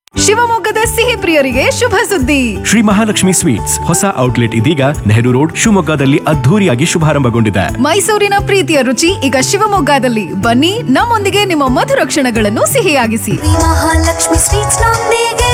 ಶಿವಮೊಗ್ಗದ ಸಿಹಿ ಪ್ರಿಯರಿಗೆ ಶುಭ ಸುದ್ದಿ ಶ್ರೀ ಮಹಾಲಕ್ಷ್ಮಿ ಸ್ವೀಟ್ಸ್ ಹೊಸ ಔಟ್ಲೆಟ್ ಇದೀಗ ನೆಹರು ರೋಡ್ ಶಿವಮೊಗ್ಗದಲ್ಲಿ ಅದ್ಧೂರಿಯಾಗಿ ಶುಭಾರಂಭಗೊಂಡಿದೆ ಮೈಸೂರಿನ ಪ್ರೀತಿಯ ರುಚಿ ಈಗ ಶಿವಮೊಗ್ಗದಲ್ಲಿ ಬನ್ನಿ ನಮ್ಮೊಂದಿಗೆ ನಿಮ್ಮ ಮಧುರ ಕ್ಷಣಗಳನ್ನು ಸಿಹಿಯಾಗಿಸಿ ಮಹಾಲಕ್ಷ್ಮಿ ಸ್ವೀಟ್ಸ್ ನೊಂದಿಗೆ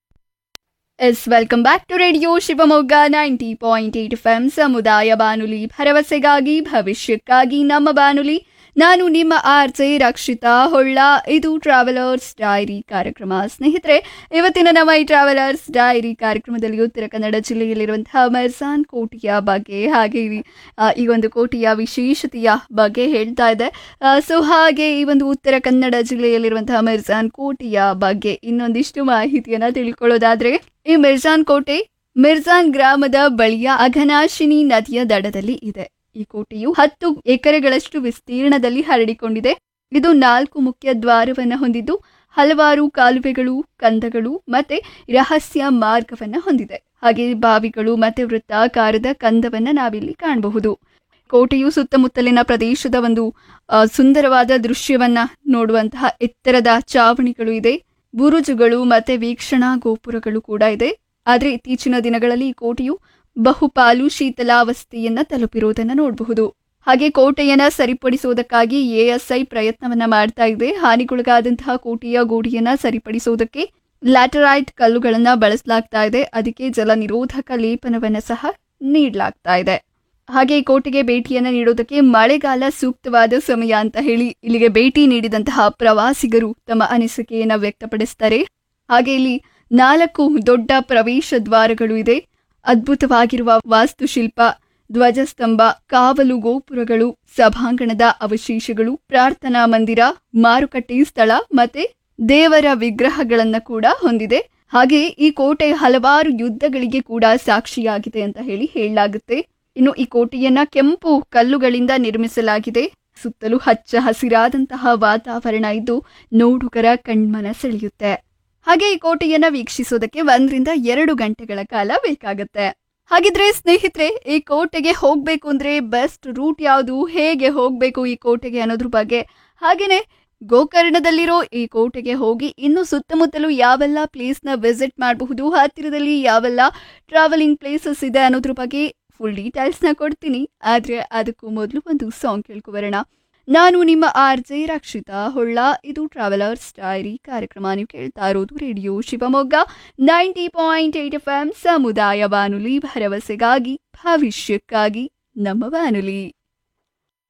yes welcome back to radio Shivamogga ninety point eight F M ಸಮುದಾಯ ಬಾನುಲಿ ಭರವಸೆಗಾಗಿ ಭವಿಷ್ಯಕ್ಕಾಗಿ ನಮ್ಮ ಬಾನುಲಿ ನಾನು ನಿಮ್ಮ ಆರ್ಜೆ ರಕ್ಷಿತಾ ಹೊಳ್ಳ ಇದು ಟ್ರಾವೆಲರ್ಸ್ ಡೈರಿ ಕಾರ್ಯಕ್ರಮ ಸ್ನೇಹಿತರೆ ಇವತ್ತಿನ ನಮ್ಮ ಈ ಟ್ರಾವೆಲರ್ಸ್ ಡೈರಿ ಕಾರ್ಯಕ್ರಮದಲ್ಲಿ ಉತ್ತರ ಕನ್ನಡ ಜಿಲ್ಲೆಯಲ್ಲಿರುವಂತಹ ಮೆರ್ಸಾನ್ ಕೋಟೆಯ ಬಗ್ಗೆ ಹಾಗೆ ಈ- ಆ, ಈ ಒಂದು ಕೋಟೆಯ ವಿಶೇಷತೆಯ ಬಗ್ಗೆ ಹೇಳ್ತಾ ಇದೆ ಸೊ ಹಾಗೆ ಈ ಒಂದು ಉತ್ತರ ಕನ್ನಡ ಜಿಲ್ಲೆಯಲ್ಲಿರುವಂತಹ ಮಿರ್ಜಾನ್ ಕೋಟೆಯ ಬಗ್ಗೆ ಇನ್ನೊಂದಿಷ್ಟು ಮಾಹಿತಿಯನ್ನ ತಿಳ್ಕೊಳ್ಳೋದಾದ್ರೆ ಈ ಮಿರ್ಜಾನ್ ಕೋಟೆ ಮಿರ್ಜಾನ್ ಗ್ರಾಮದ ಬಳಿಯ ಅಘನಾಶಿನಿ ನದಿಯ ದಡದಲ್ಲಿ ಇದೆ ಈ ಕೋಟೆಯು ಹತ್ತು ಎಕರೆಗಳಷ್ಟು ವಿಸ್ತೀರ್ಣದಲ್ಲಿ ಹರಡಿಕೊಂಡಿದೆ ಇದು ನಾಲ್ಕು ಮುಖ್ಯ ದ್ವಾರವನ್ನ ಹೊಂದಿದ್ದು ಹಲವಾರು ಕಾಲುವೆಗಳು ಕಂದಗಳು ಮತ್ತೆ ರಹಸ್ಯ ಮಾರ್ಗವನ್ನ ಹೊಂದಿದೆ ಹಾಗೆ ಬಾವಿಗಳು ಮತ್ತೆ ವೃತ್ತಾಕಾರದ ಕಂದವನ್ನ ನಾವಿಲ್ಲಿ ಕಾಣಬಹುದು ಕೋಟೆಯು ಸುತ್ತಮುತ್ತಲಿನ ಪ್ರದೇಶದ ಒಂದು ಆ, ಸುಂದರವಾದ ದೃಶ್ಯವನ್ನ ನೋಡುವಂತಹ ಎತ್ತರದ ಚಾವಣಿಗಳು ಇದೆ ಬುರುಜುಗಳು ಮತ್ತೆ ವೀಕ್ಷಣಾ ಗೋಪುರಗಳು ಕೂಡ ಇದೆ ಆದರೆ ಇತ್ತೀಚಿನ ದಿನಗಳಲ್ಲಿ ಈ ಕೋಟೆಯು ಬಹುಪಾಲು ಶೀತಲಾವಸ್ಥೆಯನ್ನ ತಲುಪಿರುವುದನ್ನ ನೋಡಬಹುದು ಹಾಗೆ ಕೋಟೆಯನ್ನ ಸರಿಪಡಿಸುವುದಕ್ಕಾಗಿ ಎಎಸ್ಐ ಪ್ರಯತ್ನವನ್ನ ಮಾಡ್ತಾ ಇದೆ ಹಾನಿಗೊಳಗಾದಂತಹ ಕೋಟೆಯ ಗೋಡೆಯನ್ನ ಸರಿಪಡಿಸುವುದಕ್ಕೆ ಲ್ಯಾಟರೈಟ್ ಕಲ್ಲುಗಳನ್ನ ಬಳಸಲಾಗ್ತಾ ಇದೆ ಅದಕ್ಕೆ ಜಲ ನಿರೋಧಕ ಲೇಪನವನ್ನ ಸಹ ನೀಡಲಾಗ್ತಾ ಇದೆ ಹಾಗೆ ಈ ಕೋಟೆಗೆ ಭೇಟಿಯನ್ನ ನೀಡೋದಕ್ಕೆ ಮಳೆಗಾಲ ಸೂಕ್ತವಾದ ಸಮಯ ಅಂತ ಹೇಳಿ ಇಲ್ಲಿಗೆ ಭೇಟಿ ನೀಡಿದಂತಹ ಪ್ರವಾಸಿಗರು ತಮ್ಮ ಅನಿಸಿಕೆಯನ್ನ ವ್ಯಕ್ತಪಡಿಸ್ತಾರೆ ಹಾಗೆ ಇಲ್ಲಿ ನಾಲ್ಕು ದೊಡ್ಡ ಪ್ರವೇಶ ದ್ವಾರಗಳು ಇದೆ ಅದ್ಭುತವಾಗಿರುವ ವಾಸ್ತುಶಿಲ್ಪ ಧ್ವಜಸ್ತಂಭ ಕಾವಲು ಗೋಪುರಗಳು ಸಭಾಂಗಣದ ಅವಶೇಷಗಳು ಪ್ರಾರ್ಥನಾ ಮಂದಿರ ಮಾರುಕಟ್ಟೆ ಸ್ಥಳ ಮತ್ತೆ ದೇವರ ವಿಗ್ರಹಗಳನ್ನ ಕೂಡ ಹೊಂದಿದೆ ಹಾಗೆ ಈ ಕೋಟೆ ಹಲವಾರು ಯುದ್ಧಗಳಿಗೆ ಕೂಡ ಸಾಕ್ಷಿಯಾಗಿದೆ ಅಂತ ಹೇಳಿ ಹೇಳಲಾಗುತ್ತೆ ಇನ್ನು ಈ ಕೋಟೆಯನ್ನ ಕೆಂಪು ಕಲ್ಲುಗಳಿಂದ ನಿರ್ಮಿಸಲಾಗಿದೆ ಸುತ್ತಲೂ ಹಚ್ಚ ಹಸಿರಾದಂತಹ ವಾತಾವರಣ ಇದ್ದು ನೋಡುಗರ ಕಣ್ಮನ ಸೆಳೆಯುತ್ತೆ ಹಾಗೆ ಈ ಕೋಟೆಯನ್ನ ವೀಕ್ಷಿಸೋದಕ್ಕೆ ಒಂದರಿಂದ ಎರಡು ಗಂಟೆಗಳ ಕಾಲ ಬೇಕಾಗತ್ತೆ ಹಾಗಿದ್ರೆ ಸ್ನೇಹಿತರೆ ಈ ಕೋಟೆಗೆ ಹೋಗ್ಬೇಕು ಅಂದ್ರೆ ಬೆಸ್ಟ್ ರೂಟ್ ಯಾವುದು ಹೇಗೆ ಹೋಗ್ಬೇಕು ಈ ಕೋಟೆಗೆ ಅನ್ನೋದ್ರ ಬಗ್ಗೆ ಹಾಗೇನೆ ಗೋಕರ್ಣದಲ್ಲಿರೋ ಈ ಕೋಟೆಗೆ ಹೋಗಿ ಇನ್ನು ಸುತ್ತಮುತ್ತಲು ಯಾವೆಲ್ಲ ಪ್ಲೇಸ್ನ ವಿಸಿಟ್ ಮಾಡಬಹುದು ಹತ್ತಿರದಲ್ಲಿ ಯಾವೆಲ್ಲ ಟ್ರಾವೆಲಿಂಗ್ ಪ್ಲೇಸಸ್ ಇದೆ ಅನ್ನೋದ್ರ ಬಗ್ಗೆ ಫುಲ್ ಡೀಟೇಲ್ಸ್ನ ಕೊಡ್ತೀನಿ ಆದರೆ ಅದಕ್ಕೂ ಮೊದಲು ಒಂದು ಸಾಂಗ್ ಕೇಳ್ಕೊಬರೋಣ ನಾನು ನಿಮ್ಮ ಆರ್ ಜೆ ರಕ್ಷಿತಾ ಹೊಳ್ಳ ಇದು ಟ್ರಾವೆಲರ್ಸ್ ಡೈರಿ ಕಾರ್ಯಕ್ರಮ ನೀವು ಕೇಳ್ತಾ ಇರೋದು radio Shivamogga ninety point eight F M ಸಮುದಾಯ ಬಾನುಲಿ ಭರವಸೆಗಾಗಿ ಭವಿಷ್ಯಕ್ಕಾಗಿ ನಮ್ಮ ಬಾನುಲಿ